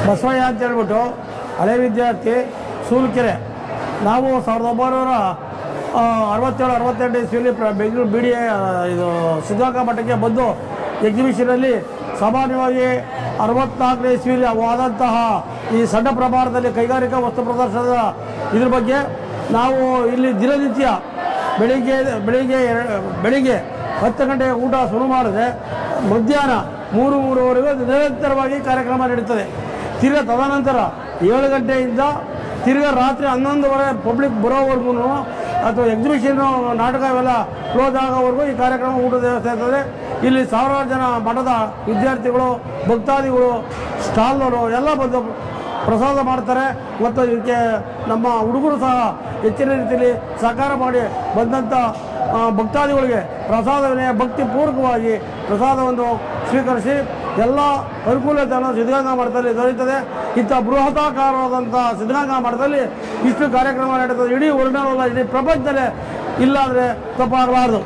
ಬಸವಯ್ಯ ಅಂತ ಹೇಳ್ಬಿಟ್ಟು ಹಳೆ ವಿದ್ಯಾರ್ಥಿ ಸೂಲ್ಕೆರೆ ನಾವು ಸಾವಿರದ ಒಂಬೈನೂರ ಆ, ಅರವತ್ತೇಳು ಅರವತ್ತೆಂಟು ಇಸ್ವಿಯಲ್ಲಿ ಪ್ರ ಬೆಂಗಳೂರು ಬಿ ಡಿ ಇದು ಸಿದ್ಧಗಂಗಾ ಮಠಕ್ಕೆ ಬಂದು ಎಕ್ಸಿಬಿಷನಲ್ಲಿ ಸಾಮಾನ್ಯವಾಗಿ ಅರವತ್ನಾಲ್ಕನೇ ಇಸ್ವಿಯಲ್ಲಿ ಆದಂತಹ ಈ ಸಣ್ಣ ಪ್ರಮಾಣದಲ್ಲಿ ಕೈಗಾರಿಕಾ ವಸ್ತು ಪ್ರದರ್ಶನದ ಇದ್ರ ಬಗ್ಗೆ ನಾವು ಇಲ್ಲಿ ದಿನನಿತ್ಯ ಬೆಳಿಗ್ಗೆ ಬೆಳಿಗ್ಗೆ ಎರ- ಬೆಳಿಗ್ಗೆ ಹತ್ತು ಗಂಟೆಗೆ ಊಟ ಶುರು ಮಾಡಿದ್ರೆ ಮಧ್ಯಾಹ್ನ ಮೂರು ಮೂರುವರೆಗೂ ನಿರಂತರವಾಗಿ ಕಾರ್ಯಕ್ರಮ ನಡೀತದೆ ತಿರ್ಗಾ ತದನಂತರ ಏಳು ಗಂಟೆಯಿಂದ ತಿರ್ಗಾ ರಾತ್ರಿ ಹನ್ನೊಂದುವರೆ ಪಬ್ಲಿಕ್ ಬರೋವರೆಗೂ ಅಥವಾ ಎಕ್ಸಿಬಿಷನ್ ನಾಟಕ ಇವೆಲ್ಲ ಕ್ಲೋಸ್ ಆಗೋವರೆಗೂ ಈ ಕಾರ್ಯಕ್ರಮ ಊಟದ ವ್ಯವಸ್ಥೆ ಇರ್ತದೆ ಇಲ್ಲಿ ಸಾವಿರಾರು ಜನ ಮಠದ ವಿದ್ಯಾರ್ಥಿಗಳು ಭಕ್ತಾದಿಗಳು ಸ್ಟಾಲ್ನವರು ಎಲ್ಲ ಬಂದು ಪ್ರಸಾದ ಮಾಡ್ತಾರೆ ಮತ್ತು ಇದಕ್ಕೆ ನಮ್ಮ ಹುಡುಗರು ಸಹ ಹೆಚ್ಚಿನ ರೀತಿಯಲ್ಲಿ ಸಹಕಾರ ಮಾಡಿ ಬಂದಂಥ ಆ, ಭಕ್ತಾದಿಗಳಿಗೆ ಪ್ರಸಾದ ವಿನಯ ಭಕ್ತಿಪೂರ್ವಕವಾಗಿ ಪ್ರಸಾದವನ್ನು ಸ್ವೀಕರಿಸಿ ಎಲ್ಲ ಅನುಕೂಲತೆಯನ್ನು ಸಿದ್ಧಗಂಗಾ ಮಠದಲ್ಲಿ ದೊರೆಯುತ್ತದೆ ಇಂಥ ಬೃಹತಾಕಾರವಾದಂಥ ಸಿದ್ಧಗಂಗಾ ಮಠದಲ್ಲಿ ಇಷ್ಟು ಕಾರ್ಯಕ್ರಮ ನಡೀತದೆ ಇಡೀ ವರ್ಣವಲ್ಲ ಇಡೀ ಪ್ರಪಂಚದಲ್ಲೇ ಇಲ್ಲಾಂದರೆ ತಪ್ಪಾಗಬಾರ್ದು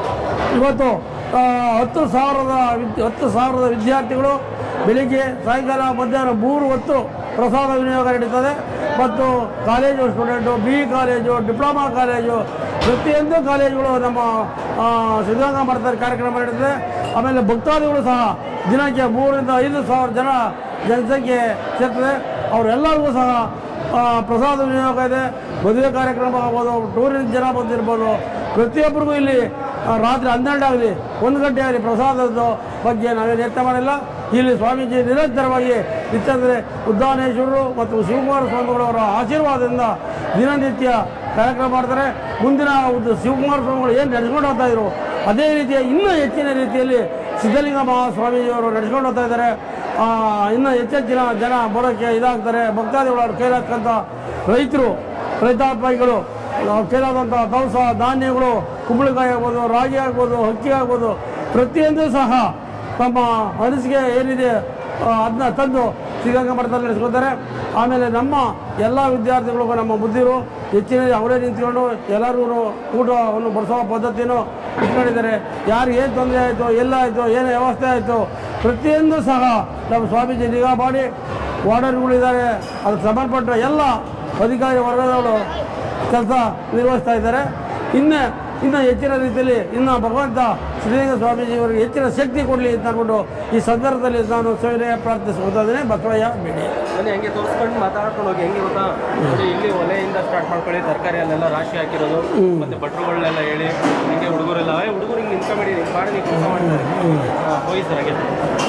ಇವತ್ತು ಆ, ಹತ್ತು ಸಾವಿರದ ವಿದ್- ಹತ್ತು ಸಾವಿರದ ವಿದ್ಯಾರ್ಥಿಗಳು ಬೆಳಿಗ್ಗೆ ಸಾಯಂಕಾಲ ಮಧ್ಯಾಹ್ನ ಮೂರು ಹೊತ್ತು ಪ್ರಸಾದ ವಿನಿಯೋಗ ನಡೀತದೆ ಮತ್ತು college student B E college diploma college ಪ್ರತಿಯೊಂದು ಕಾಲೇಜುಗಳು ನಮ್ಮ ಆ, ಸಿದ್ಧಗಂಗಾ ಮಠದಲ್ಲಿ ಕಾರ್ಯಕ್ರಮ ನಡೀತದೆ ಆಮೇಲೆ ಭಕ್ತಾದಿಗಳು ಸಹ ದಿನಕ್ಕೆ ಮೂರರಿಂದ ಐದು ಸಾವಿರ ಜನ ಜನಸಂಖ್ಯೆ ಸೇರ್ತದೆ ಅವರೆಲ್ಲರಿಗೂ ಸಹ ಆ, ಪ್ರಸಾದ ವಿನಿಯೋಗ ಇದೆ ಮದುವೆ ಕಾರ್ಯಕ್ರಮ ಆಗ್ಬೋದು ಟೂರಿಸ್ಟ್ ಜನ ಬಂದಿರ್ಬೋದು ಪ್ರತಿಯೊಬ್ಬರಿಗೂ ಇಲ್ಲಿ ಆ, ರಾತ್ರಿ ಹನ್ನೆರಡು ಆಗಲಿ ಒಂದು ಗಂಟೆ ಆಗಲಿ ಪ್ರಸಾದದ ಬಗ್ಗೆ ನಾವೇನು ಯತ್ನ ಮಾಡಿಲ್ಲ ಇಲ್ಲಿ ಸ್ವಾಮೀಜಿ ನಿರಂತರವಾಗಿ ಇತ್ತಂದರೆ ಉದ್ದಾನೇಶ್ವರರು ಮತ್ತು ಶಿವಕುಮಾರ ಸ್ವಾಮಿಗಳವರ ಆಶೀರ್ವಾದದಿಂದ ದಿನನಿತ್ಯ ಕಾರ್ಯಕ್ರಮ ಮಾಡ್ತಾರೆ ಮುಂದಿನ ಒಂದು ಶಿವಕುಮಾರ ಸ್ವಾಮಿಗಳು ಏನು ನಡೆಸ್ಕೊಂಡು ಹೋಗ್ತಾ ಇದ್ರು ಅದೇ ರೀತಿಯ ಇನ್ನೂ ಹೆಚ್ಚಿನ ರೀತಿಯಲ್ಲಿ ಸಿದ್ಧಲಿಂಗ ಮಹಾಸ್ವಾಮೀಜಿಯವರು ನಡೆಸ್ಕೊಂಡು ಹೋಗ್ತಾ ಇದ್ದಾರೆ ಆ, ಇನ್ನೂ ಹೆಚ್ಚೆಚ್ಚಿನ ಜನ ಬರೋಕ್ಕೆ ಇದಾಗ್ತಾರೆ ಭಕ್ತಾದಿಗಳು ಅವ್ರ ಕೈಲಾಗ್ತಕ್ಕಂಥ ರೈತರು ರೈತಾಪಿಗಳು ಅವ್ರ ಕೈಲಾದಂಥ ದವಸ ಧಾನ್ಯಗಳು ಕುಂಬಳಕಾಯಿ ಆಗ್ಬೋದು ರಾಗಿ ಆಗ್ಬೋದು ಅಕ್ಕಿ ಆಗ್ಬೋದು ಪ್ರತಿಯೊಂದು ಸಹ ತಮ್ಮ ಅನಿಸಿಕೆ ಏನಿದೆ ಅದನ್ನ ತಂದು ಶ್ರೀಗಂಗಾ ಮಠದಲ್ಲಿ ನಡೆಸ್ಕೊತಾರೆ ಆಮೇಲೆ ನಮ್ಮ ಎಲ್ಲ ವಿದ್ಯಾರ್ಥಿಗಳಿಗೂ ನಮ್ಮ ಬುದ್ಧಿರು ಹೆಚ್ಚಿನ ಅವರೇ ನಿಂತ್ಕೊಂಡು ಎಲ್ಲರಿಗೂ ಊಟವನ್ನು ಬಡಿಸೋ ಪದ್ಧತಿಯನ್ನು ಇಟ್ಕೊಂಡಿದ್ದಾರೆ ಯಾರು ಏನು ತೊಂದರೆ ಆಯಿತು ಎಲ್ಲ ಆಯಿತು ಏನು ವ್ಯವಸ್ಥೆ ಆಯಿತು ಪ್ರತಿಯೊಂದು ಸಹ ನಮ್ಮ ಸ್ವಾಮೀಜಿ ನಿಗಾ ಮಾಡಿ ವಾರ್ಡರ್ಗಳಿದ್ದಾರೆ ಅದಕ್ಕೆ ಸಂಬಂಧಪಟ್ಟ ಎಲ್ಲ ಅಧಿಕಾರಿ ವರ್ಗದವರು ಕೆಲಸ ನಿರ್ವಹಿಸ್ತಾ ಇದ್ದಾರೆ ಇನ್ನು ಇನ್ನು ಹೆಚ್ಚಿನ ರೀತಿಯಲ್ಲಿ ಇನ್ನು ಭಗವಂತ ಶ್ರೀಲಿಂಗ ಸ್ವಾಮೀಜಿಯವರಿಗೆ ಹೆಚ್ಚಿನ ಶಕ್ತಿ ಕೊಡಲಿ ಅಂತ ಅಂದ್ಬಿಟ್ಟು ಈ ಸಂದರ್ಭದಲ್ಲಿ ನಾನು ಸೇವೆ ಪ್ರಾರ್ಥಿಸ್ಕೊತಾ ಇದ್ದೇನೆ ಬಸವಯ್ಯ ಬೇಡಿ ಬನ್ನಿ ಹಂಗೆ ತೋರಿಸ್ಕೊಂಡು ಮಾತಾಡ್ಕೊಂಡು ಹೋಗಿ ಹೆಂಗೆ ಗೊತ್ತಾ ನೋಡಿ ಇಲ್ಲಿ ಒಲೆಯಿಂದ ಸ್ಟಾರ್ಟ್ ಮಾಡ್ಕೊಳ್ಳಿ ತರಕಾರಿ ಅಲ್ಲೆಲ್ಲ ರಾಶಿ ಹಾಕಿರೋದು ಮತ್ತೆ ಭಟ್ರುಗಳನ್ನೆಲ್ಲ ಹೇಳಿ ಹಿಂಗೆ ಹುಡುಗರೆಲ್ಲ ಏ ಹುಡುಗರು ಹಿಂಗೆ ನಿಂತ್ಕೊಂಬೇಡಿ ಹಿಂಗೆ ಮಾಡಿ ನೀವು ಕೆಲಸ ಮಾಡ್ತಾರೆ ಹಾ, ಹೋಗಿ ಸರ್ ಹಾಗೆ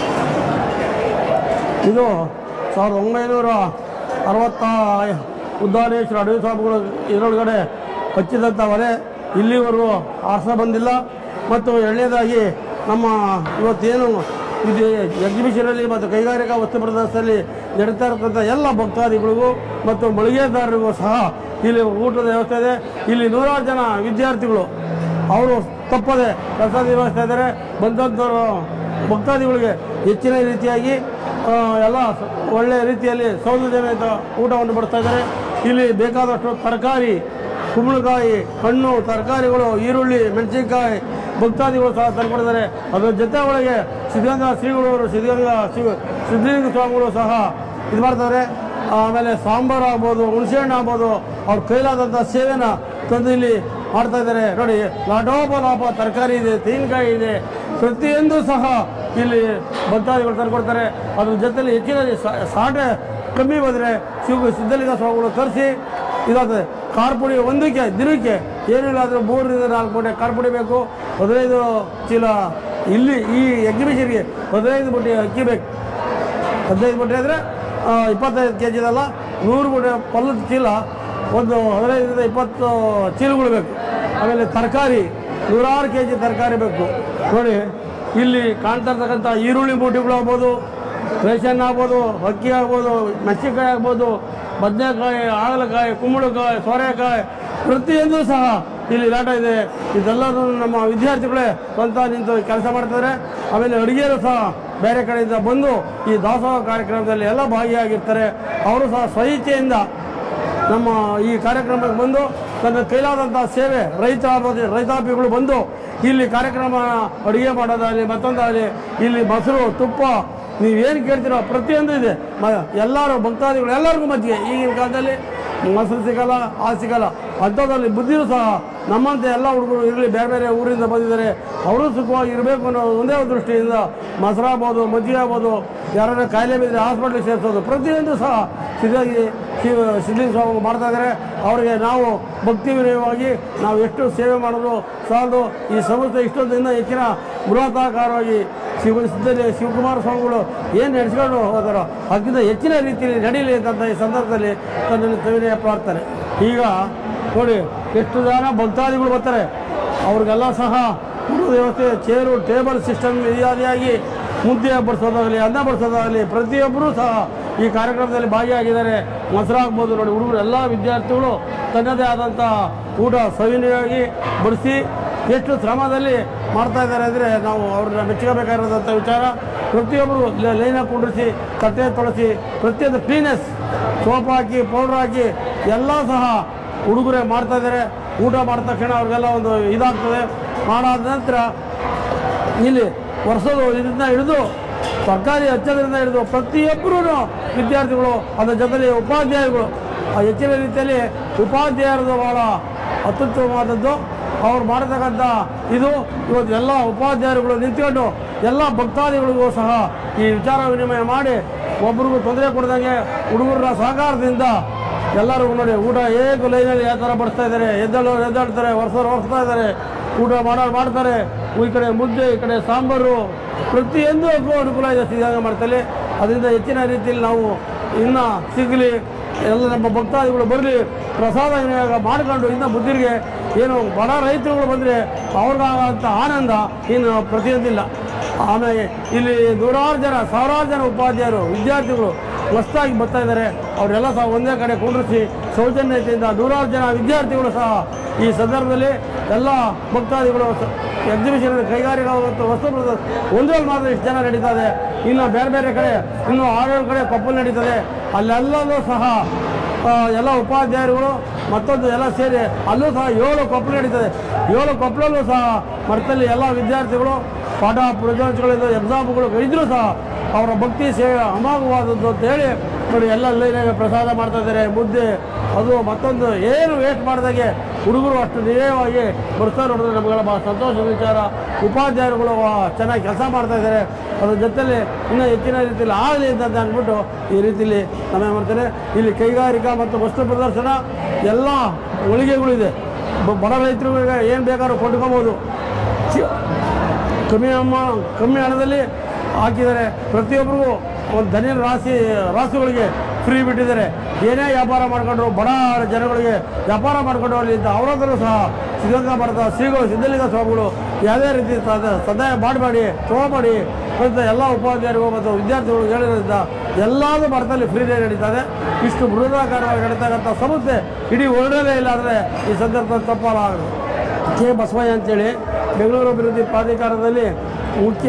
ಇದು ಸಾವಿರದ ಒಂಬೈನೂರ ಅರವತ್ತ ಉದ್ದಾನೇಶ್ವರ ಅಡವಿ ಸ್ವಾಮಿಗಳು ಇದರೊಳಗಡೆ ಹಚ್ಚಿದಂಥ ಹೊರೆ ಇಲ್ಲಿವರೆಗೂ ಆರ್ಸ ಬಂದಿಲ್ಲ ಮತ್ತು ಎರಡನೇದಾಗಿ ನಮ್ಮ ಇವತ್ತೇನು ಇದು ಎಕ್ಸಿಬಿಷನಲ್ಲಿ ಮತ್ತು ಕೈಗಾರಿಕಾ ವಸ್ತು ಪ್ರದರ್ಶನದಲ್ಲಿ ನಡೀತಾ ಇರತಕ್ಕಂಥ ಎಲ್ಲ ಭಕ್ತಾದಿಗಳಿಗೂ ಮತ್ತು ಮಳಿಗೆದಾರರಿಗೂ ಸಹ ಇಲ್ಲಿ ಊಟದ ವ್ಯವಸ್ಥೆ ಇದೆ ಇಲ್ಲಿ ನೂರಾರು ಜನ ವಿದ್ಯಾರ್ಥಿಗಳು ಅವರು ತಪ್ಪದೆ ಪ್ರಸಾದ ನಿರ್ವಹಿಸ್ತಾ ಇದ್ದಾರೆ ಬಂದಂಥವರು ಭಕ್ತಾದಿಗಳಿಗೆ ಹೆಚ್ಚಿನ ರೀತಿಯಾಗಿ ಆ, ಎಲ್ಲ ಸ- ಒಳ್ಳೆಯ ರೀತಿಯಲ್ಲಿ ಸೌಲಭ್ಯದ ಊಟವನ್ನು ಬಡಿಸ್ತಾ ಇದ್ದಾರೆ ಇಲ್ಲಿ ಬೇಕಾದಷ್ಟು ತರಕಾರಿ ಕುಂಬಳಕಾಯಿ ಹಣ್ಣು ತರಕಾರಿಗಳು ಈರುಳ್ಳಿ ಮೆಣಸಿನಕಾಯಿ ಭಕ್ತಾದಿಗಳು ಸಹ ತಂದುಕೊಡಿದ್ದಾರೆ ಅದರ ಜೊತೆ ಒಳಗೆ ಸಿದ್ಧಗಂಗಾ ಶ್ರೀಗಳವರು ಸಿದ್ಧಗಂಗಾ ಶಿವ ಸಿದ್ಧಲಿಂಗ ಸ್ವಾಮಿಗಳು ಸಹ ಇದು ಮಾಡ್ತಾರೆ ಆಮೇಲೆ ಸಾಂಬಾರು ಆಗ್ಬೋದು ಹುಣಸೆಹಣ್ಣು ಆಗ್ಬೋದು ಅವ್ರ ಕೈಲಾದಂಥ ಸೇವೆನ ತಂದು ಇಲ್ಲಿ ಮಾಡ್ತಾ ಇದ್ದಾರೆ ನೋಡಿ ಲಾಟೋಪಲಾಪ ತರಕಾರಿ ಇದೆ ತೆಂಗಿನಕಾಯಿ ಇದೆ ಪ್ರತಿಯೊಂದು ಸಹ ಇಲ್ಲಿ ಭಕ್ತಾದಿಗಳು ತಂದುಕೊಡ್ತಾರೆ ಅದ್ರ ಜೊತೆಲಿ ಹೆಚ್ಚಿನ ಸಾ- ಸಾಟೆ ಕಮ್ಮಿ ಬಂದರೆ ಶಿವ ಸಿದ್ಧಲಿಂಗ ಸ್ವಾಮಿಗಳು ತರಿಸಿ ಇದಾಗ್ತದೆ ಖಾರ ಪುಡಿ ಒಂದಕ್ಕೆ ದಿನಕ್ಕೆ ಏನಿಲ್ಲ ಆದರೂ ಮೂರರಿಂದ ನಾಲ್ಕು ಮೂಟೆ ಖಾರ ಪುಡಿ ಬೇಕು ಹದಿನೈದು ಚೀಲ ಇಲ್ಲಿ ಈ ಎಕ್ಸಿಬಿಷನ್ಗೆ ಹದಿನೈದು ಬುಟ್ಟಿ ಅಕ್ಕಿ ಬೇಕು ಹದಿನೈದು ಮೂಟೆ ಅಂದರೆ ಇಪ್ಪತ್ತೈದು ಕೆ ಜಿದಲ್ಲ ನೂರು ಮೂಟೆ ಪಲ್ಲದ ಚೀಲ ಒಂದು ಹದಿನೈದರಿಂದ ಇಪ್ಪತ್ತು ಚೀಲಗಳು ಬೇಕು ಆಮೇಲೆ ತರಕಾರಿ ನೂರಾರು ಕೆ ಜಿ ತರಕಾರಿ ಬೇಕು ನೋಡಿ ಇಲ್ಲಿ ಕಾಣ್ತಾ ಇರ್ತಕ್ಕಂಥ ಈರುಳ್ಳಿ ಮೂಟಿಗಳು ಆಗ್ಬೋದು ರೇಷನ್ ಆಗ್ಬೋದು ಅಕ್ಕಿ ಆಗ್ಬೋದು ಮೆಣಸಿನ್ಕಾಯಿ ಆಗ್ಬೋದು ಬದನೆಕಾಯಿ ಹಾಗಲಕಾಯಿ ಕುಂಬಳಕಾಯಿ ಸೋರೆಕಾಯಿ ಪ್ರತಿಯೊಂದು ಸಹ ಇಲ್ಲಿ ಲಾಟ ಇದೆ ಇದೆಲ್ಲದೂ ನಮ್ಮ ವಿದ್ಯಾರ್ಥಿಗಳೇ ಸ್ವಂತ ನಿಂತು ಕೆಲಸ ಮಾಡ್ತಾರೆ ಆಮೇಲೆ ಅಡುಗೆಯರು ಸಹ ಬೇರೆ ಕಡೆಯಿಂದ ಬಂದು ಈ ದಾಸೋಹ ಕಾರ್ಯಕ್ರಮದಲ್ಲಿ ಎಲ್ಲ ಭಾಗಿಯಾಗಿರ್ತಾರೆ ಅವರು ಸಹ ಸ್ವಇಚ್ಛೆಯಿಂದ ನಮ್ಮ ಈ ಕಾರ್ಯಕ್ರಮಕ್ಕೆ ಬಂದು ತನ್ನ ಕೈಲಾದಂಥ ಸೇವೆ ರೈತ ಆಗ್ಬೋದು ರೈತಾಪಿಗಳು ಬಂದು ಇಲ್ಲಿ ಕಾರ್ಯಕ್ರಮ ಅಡುಗೆ ಮಾಡೋದಾಗಲಿ ಮತ್ತೊಂದಾಗಲಿ ಇಲ್ಲಿ ಮೊಸರು ತುಪ್ಪ ನೀವೇನು ಕೇಳ್ತೀರೋ ಪ್ರತಿಯೊಂದು ಇದೆ ಮ ಎಲ್ಲರೂ ಭಕ್ತಾದಿಗಳು ಎಲ್ಲರಿಗೂ ಮಜ್ಜಿಗೆ ಈಗಿನ ಕಾಲದಲ್ಲಿ ಮೊಸರು ಸಿಗಲ್ಲ ಆ ಸಿಗಲ್ಲ ಅಂಥದ್ರಲ್ಲಿ ಬುದ್ಧಿಯೂ ಸಹ ನಮ್ಮಂತೆ ಎಲ್ಲ ಹುಡುಗರು ಇರಲಿ ಬೇರೆ ಬೇರೆ ಊರಿಂದ ಬಂದಿದ್ದಾರೆ ಅವರು ಸುಖವಾಗಿ ಇರಬೇಕು ಅನ್ನೋ ಒಂದೇ ಒಂದು ದೃಷ್ಟಿಯಿಂದ ಮೊಸರಾಗ್ಬೋದು ಮಜ್ಜಿಗೆ ಆಗ್ಬೋದು ಯಾರಾದ್ರೂ ಕಾಯಿಲೆ ಬಿದ್ದರೆ ಹಾಸ್ಪಿಟ್ಲಿಗೆ ಸೇರಿಸೋದು ಪ್ರತಿಯೊಂದು ಸಹ ಸಿದ್ಧಾಗಿ ಶಿವ ಸಿದ್ಧಲಿಂಗ ಸ್ವಾಮಿ ಮಾಡ್ತಾ ಇದ್ದಾರೆ ಅವರಿಗೆ ನಾವು ಭಕ್ತಿ ವಿನಯವಾಗಿ ನಾವು ಎಷ್ಟು ಸೇವೆ ಮಾಡೋದು ಸಾಲದು ಈ ಸಂಸ್ಥೆ ಇಷ್ಟೊಂದು ಇನ್ನೂ ಹೆಚ್ಚಿನ ಬೃಹತಾಕಾರವಾಗಿ ಶಿವ ಸಿದ್ಧಲಿ ಶಿವಕುಮಾರ ಸ್ವಾಮಿಗಳು ಏನು ನಡೆಸ್ಕೊಂಡು ಹೋದಾರೋ ಅದಕ್ಕಿಂತ ಹೆಚ್ಚಿನ ರೀತಿಯಲ್ಲಿ ನಡೀಲಿ ಅಂತ ಈ ಸಂದರ್ಭದಲ್ಲಿ ತನ್ನನ್ನು ಸವಿನಯ ಪ್ರಾರ್ಥನೆ ಈಗ ನೋಡಿ ಎಷ್ಟು ಜನ ಭಕ್ತಾದಿಗಳು ಬರ್ತಾರೆ ಅವ್ರಿಗೆಲ್ಲ ಸಹ ಊಟದ ವ್ಯವಸ್ಥೆ ಚೇರು ಟೇಬಲ್ ಸಿಸ್ಟಮ್ ಇತ್ಯಾದಿಯಾಗಿ ಮುದ್ದೆ ಬಡಿಸೋದಾಗಲಿ ಅನ್ನ ಬಡಿಸೋದಾಗಲಿ ಪ್ರತಿಯೊಬ್ಬರೂ ಸಹ ಈ ಕಾರ್ಯಕ್ರಮದಲ್ಲಿ ಭಾಗಿಯಾಗಿದ್ದಾರೆ ಮೊಸರಾಗ್ಬೋದು ನೋಡಿ ಹುಡುಗರು ಎಲ್ಲ ವಿದ್ಯಾರ್ಥಿಗಳು ತನ್ನದೇ ಆದಂಥ ಊಟ ಸವಿನಯವಾಗಿ ಬಡಿಸಿ ಎಷ್ಟು ಶ್ರಮದಲ್ಲಿ ಮಾಡ್ತಾ ಇದ್ದಾರೆ ಅಂದರೆ ನಾವು ಅವ್ರನ್ನ ಮೆಚ್ಚಬೇಕಾಗಿರೋದಂಥ ವಿಚಾರ ಪ್ರತಿಯೊಬ್ಬರು ಲೈನಾಗಿ ಕುಂಡ್ರಿಸಿ ತಟ್ಟೆ ತೊಳಸಿ ಪ್ರತಿಯೊಂದು ಕ್ಲೀನೆಸ್ ಸೋಪ್ ಹಾಕಿ ಪೌಡ್ರ್ ಹಾಕಿ ಎಲ್ಲ ಸಹ ಹುಡುಗರೇ ಮಾಡ್ತಾ ಇದ್ದಾರೆ ಊಟ ಮಾಡಿದ ತಕ್ಷಣ ಅವ್ರಿಗೆಲ್ಲ ಒಂದು ಇದಾಗ್ತದೆ ಮಾಡಾದ ನಂತರ ಇಲ್ಲಿ ವರ್ಷದ ಇದರಿಂದ ಹಿಡಿದು ಸರ್ಕಾರಿ ಹಚ್ಚೋದ್ರಿಂದ ಹಿಡಿದು ಪ್ರತಿಯೊಬ್ಬರೂ ವಿದ್ಯಾರ್ಥಿಗಳು ಅದರ ಜೊತೆಲಿ ಉಪಾಧ್ಯಾಯರುಗಳು ಆ ಹೆಚ್ಚಿನ ರೀತಿಯಲ್ಲಿ ಉಪಾಧ್ಯಾಯರದು ಭಾಳ ಅತ್ಯುತ್ತಮವಾದದ್ದು ಅವ್ರು ಮಾಡತಕ್ಕಂಥ ಇದು ಇವತ್ತು ಎಲ್ಲ ಉಪಾಧ್ಯಾಯರುಗಳು ನಿಂತ್ಕೊಂಡು ಎಲ್ಲ ಭಕ್ತಾದಿಗಳಿಗೂ ಸಹ ಈ ವಿಚಾರ ವಿನಿಮಯ ಮಾಡಿ ಒಬ್ರಿಗೂ ತೊಂದರೆ ಕೊಡ್ದಂಗೆ ಹುಡುಗರ ಸಹಕಾರದಿಂದ ಎಲ್ಲರಿಗೂ ನೋಡಿ ಊಟ ಏಕ ಲೈನಲ್ಲಿ ಯಾವ ಥರ ಬಡಿಸ್ತಾ ಇದ್ದಾರೆ ಎದ್ದೇಳೋರು ಎದ್ದಾಡ್ತಾರೆ ವರ್ಷರು ಹೊರಿಸ್ತಾ ಇದ್ದಾರೆ ಊಟ ಮಾಡೋರು ಮಾಡ್ತಾರೆ ಈ ಕಡೆ ಮುದ್ದೆ ಈ ಕಡೆ ಸಾಂಬಾರು ಪ್ರತಿಯೊಂದಕ್ಕೂ ಅನುಕೂಲ ಇದೆ ಸಿದ್ಧಾಂಗ ಮಾಡ್ತಲ್ಲಿ ಅದರಿಂದ ಹೆಚ್ಚಿನ ರೀತಿಯಲ್ಲಿ ನಾವು ಇನ್ನೂ ಸಿಗಲಿ ಎಲ್ಲ ನಮ್ಮ ಭಕ್ತಾದಿಗಳು ಬರಲಿ ಪ್ರಸಾದ ವಿನಿಯೋಗ ಮಾಡ್ಕೊಂಡು ಇನ್ನು ಬುದ್ಧಿರಿಗೆ ಏನು ಬಡ ರೈತರುಗಳು ಬಂದರೆ ಅವ್ರಿಗಾಗಂಥ ಆನಂದ ಇನ್ನು ಪ್ರತಿಯೊಂದಿಲ್ಲ ಆಮೇಲೆ ಇಲ್ಲಿ ನೂರಾರು ಜನ ಸಾವಿರಾರು ಜನ ಉಪಾಧ್ಯಾಯರು ವಿದ್ಯಾರ್ಥಿಗಳು ಹೊಸ್ದಾಗಿ ಬರ್ತಾ ಇದ್ದಾರೆ ಅವರೆಲ್ಲ ಸಹ ಒಂದೇ ಕಡೆ ಕುಂಡ್ರಿಸಿ ಸೌಜನ್ಯತೆಯಿಂದ ನೂರಾರು ಜನ ವಿದ್ಯಾರ್ಥಿಗಳು ಸಹ ಈ ಸಂದರ್ಭದಲ್ಲಿ ಎಲ್ಲ ಭಕ್ತಾದಿಗಳು ಎಕ್ಸಿಬಿಷನ್ ಕೈಗಾರಿಕಾ ಮತ್ತು ವಸ್ತು ಪ್ರದರ್ಶನ ಒಂದರಲ್ಲಿ ಮಾತ್ರ ಇಷ್ಟು ಜನ ನಡೀತಾ ಇದೆ ಇನ್ನು ಬೇರೆ ಬೇರೆ ಕಡೆ ಇನ್ನು ಆರೇಳು ಕಡೆ ಕೊಪ್ಪಲ್ ನಡೀತದೆ ಅಲ್ಲೆಲ್ಲದೂ ಸಹ ಆ, ಎಲ್ಲ ಉಪಾಧ್ಯಾಯರುಗಳು ಮತ್ತೊಂದು ಎಲ್ಲ ಸೇರಿ ಅಲ್ಲೂ ಸಹ ಏಳು ಕೊಪ್ಪಲು ನಡೀತದೆ ಏಳು ಕೊಪ್ಪಲಲ್ಲೂ ಸಹ ಮಠದಲ್ಲಿ ಎಲ್ಲ ವಿದ್ಯಾರ್ಥಿಗಳು ಪಾಠ ಪ್ರಯೋಜನಗಳಿಂದ ಎಕ್ಸಾಮ್ಗಳು ಇದ್ರೂ ಸಹ ಅವರ ಭಕ್ತಿ ಸೇವೆ ಅಮೋಘವಾದದ್ದು ಅಂತ ಹೇಳಿ ನೋಡಿ ಎಲ್ಲ ಲೈನಾಗ ಪ್ರಸಾದ ಮಾಡ್ತಾ ಇದ್ದಾರೆ ಮುದ್ದೆ ಅದು ಮತ್ತೊಂದು ಏನು ವೇಸ್ಟ್ ಮಾಡಿದಾಗೆ ಹುಡುಗರು ಅಷ್ಟು ನಿಜವಾಗಿ ಬರ್ತಾ ನೋಡಿದ್ರೆ ನಮಗೆಲ್ಲ ಭಾಳ ಸಂತೋಷದ ವಿಚಾರ ಉಪಾಧ್ಯಾಯರುಗಳು ಆ, ಚೆನ್ನಾಗಿ ಕೆಲಸ ಮಾಡ್ತಾ ಇದ್ದಾರೆ ಅದ್ರ ಜೊತೆಲಿ ಇನ್ನೂ ಹೆಚ್ಚಿನ ರೀತಿಯಲ್ಲಿ ಆಗಲಿ ಅಂತ ಅಂದ್ಬಿಟ್ಟು ಈ ರೀತಿಯಲ್ಲಿ ನಮ್ಮ ಮಾಡ್ತಾರೆ ಇಲ್ಲಿ ಕೈಗಾರಿಕಾ ಮತ್ತು ವಸ್ತು ಪ್ರದರ್ಶನ ಎಲ್ಲ ಹೊಳಿಗೆಗಳಿದೆ ಬ- ಬಡ ರೈತರುಗಳಿಗೆ ಏನು ಬೇಕಾದ್ರೂ ಕೊಂಡ್ಕೊಬೋದು ಚಿ- ಕಮ್ಮಿ ಅಮ್ಮ ಕಮ್ಮಿ ಹಣದಲ್ಲಿ ಹಾಕಿದ್ದಾರೆ ಪ್ರತಿಯೊಬ್ಬರಿಗೂ ಒಂದು ಧನಿಯ ರಾಶಿ ರಾಸುಗಳಿಗೆ ಫ್ರೀ ಬಿಟ್ಟಿದ್ದಾರೆ ಏನೇ ವ್ಯಾಪಾರ ಮಾಡ್ಕೊಂಡ್ರು ಬಡ ಜನಗಳಿಗೆ ವ್ಯಾಪಾರ ಮಾಡ್ಕೊಂಡು ಅಲ್ಲಿ ಅಂತ ಅವ್ರ ಹತ್ರ ಸಹ ಸಿದ್ಧಗಂಗಾ ಮಠದ ಶ್ರೀಗಳು ಸಿದ್ಧಲಿಂಗ ಸ್ವಾಮಿಗಳು ಯಾವುದೇ ರೀತಿ ಸದ- ಸದಾಯ ಮಾಡಬೇಡಿ ತಗೋಬೇಡಿ ಅಂತ ಎಲ್ಲ ಉಪಾಧ್ಯಾಯರಿಗೂ ಮತ್ತು ವಿದ್ಯಾರ್ಥಿಗಳು ಹೇಳಿರೋದ್ರಿಂದ ಎಲ್ಲದೂ ಮಠದಲ್ಲಿ ಫ್ರೀನೇ ನಡೀತದೆ ಇಷ್ಟು ಬೃಹದಾಕಾರವಾಗಿ ನಡೀತಕ್ಕಂಥ ಸಂಸ್ಥೆ ಇಡೀ ವರ್ಲ್ಡಲ್ಲೇ ಇಲ್ಲ ಅಂದರೆ ಈ ಸಂದರ್ಭದಲ್ಲಿ ತಪ್ಪಾಗದು ಕೆ ಬಸವಯ್ಯ ಅಂತೇಳಿ ಬೆಂಗಳೂರು ಅಭಿವೃದ್ಧಿ ಪ್ರಾಧಿಕಾರದಲ್ಲಿ ಮುಖ್ಯ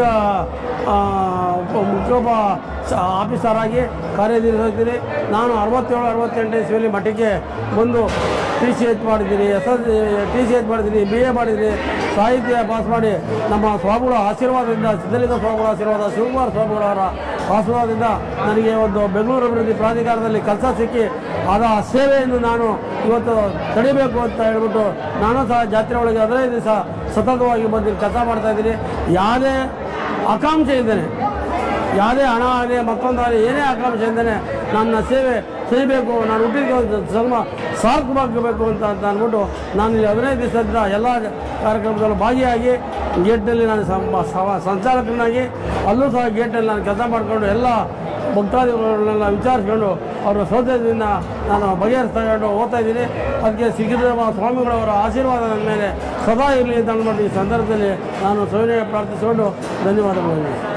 ಆ, ಉಪ- ಮುಖ್ಯೋಪ ಸ- ಆಫೀಸರ್ ಆಗಿ ಕಾರ್ಯನಿರ್ವಹಿಸ್ತೀನಿ ನಾನು ಅರವತ್ತೇಳು ಅರವತ್ತೆಂಟನೇ ಇಸ್ವಿಯಲ್ಲಿ ಮಠಕ್ಕೆ ಬಂದು ಟಿ ಸಿ ಎಚ್ ಮಾಡಿದ್ದೀನಿ S L T C H ಮಾಡಿದ್ದೀನಿ ಬಿ ಎ ಮಾಡಿದ್ದೀನಿ ಸಾಹಿತ್ಯ ಪಾಸ್ ಮಾಡಿ ನಮ್ಮ ಸ್ವಾಮಿಗಳ ಆಶೀರ್ವಾದದಿಂದ ಸಿದ್ಧಲಿಂಗ ಸ್ವಾಮಿಗಳ ಆಶೀರ್ವಾದ ಶಿವಕುಮಾರ ಸ್ವಾಮಿಗಳವರ ಆಶೀರ್ವಾದದಿಂದ ನನಗೆ ಒಂದು ಬೆಂಗಳೂರು ಅಭಿವೃದ್ಧಿ ಪ್ರಾಧಿಕಾರದಲ್ಲಿ ಕೆಲಸ ಸಿಕ್ಕಿ ಆದ ಸೇವೆಯನ್ನು ನಾನು ಇವತ್ತು ತಡಿಬೇಕು ಅಂತ ಹೇಳ್ಬಿಟ್ಟು ನಾನು ಸಹ ಜಾತ್ರೆ ಒಳಗೆ ಹದಿನೈದು ದಿವಸ ಸತತವಾಗಿ ಬಂದು ಕೆಲಸ ಮಾಡ್ತಾ ಇದ್ದೀನಿ ಯಾವುದೇ ಆಕಾಂಕ್ಷೆ ಇದ್ದೇನೆ ಯಾವುದೇ ಹಣ ಆಗಲಿ ಮತ್ತೊಂದಾಗಲಿ ಏನೇ ಆಕಾಂಕ್ಷೆ ಇದ್ದೇನೆ ನನ್ನ ಸೇವೆ செய்யಬೇಕು ನಾನು ಹುಟ್ಟಿದ ಒಂದು ಧರ್ಮ ಸಾರ್ಥಕವಾಗಬೇಕು ಅಂತ ಅಂತ ಅಂದ್ಬಿಟ್ಟು ನಾನು ಇಲ್ಲಿ ಹದಿನೈದು ದಿವಸದಿಂದ ಎಲ್ಲ ಕಾರ್ಯಕ್ರಮದಲ್ಲೂ ಭಾಗಿಯಾಗಿ ಗೇಟ್ನಲ್ಲಿ ನಾನು ಸಂ- ಸವ- ಸಂಚಾಲಕನಾಗಿ ಅಲ್ಲೂ ಸಹ ಗೇಟ್ನಲ್ಲಿ ನಾನು ಕೆಲಸ ಮಾಡಿಕೊಂಡು ಎಲ್ಲ ಭಕ್ತಾದಿಗಳನ್ನೆಲ್ಲ ವಿಚಾರಿಸ್ಕೊಂಡು ಅವರ ಸೌಜನ್ಯದಿಂದ ನಾನು ಬಗೆಹರಿಸ್ಕೊಂಡು ಹೋಗ್ತಾ ಇದ್ದೀನಿ ಅದಕ್ಕೆ ಸಿಗಿದ ಸ್ವಾಮಿಗಳವರ ಆಶೀರ್ವಾದ ನನ್ನ ಮೇಲೆ ಸದಾ ಇರಲಿ ಅಂತ ಅಂದ್ಬಿಟ್ಟು ಈ ಸಂದರ್ಭದಲ್ಲಿ ನಾನು ಸವಿನಯ ಪ್ರಾರ್ಥಿಸಿಕೊಂಡು ಧನ್ಯವಾದಗಳು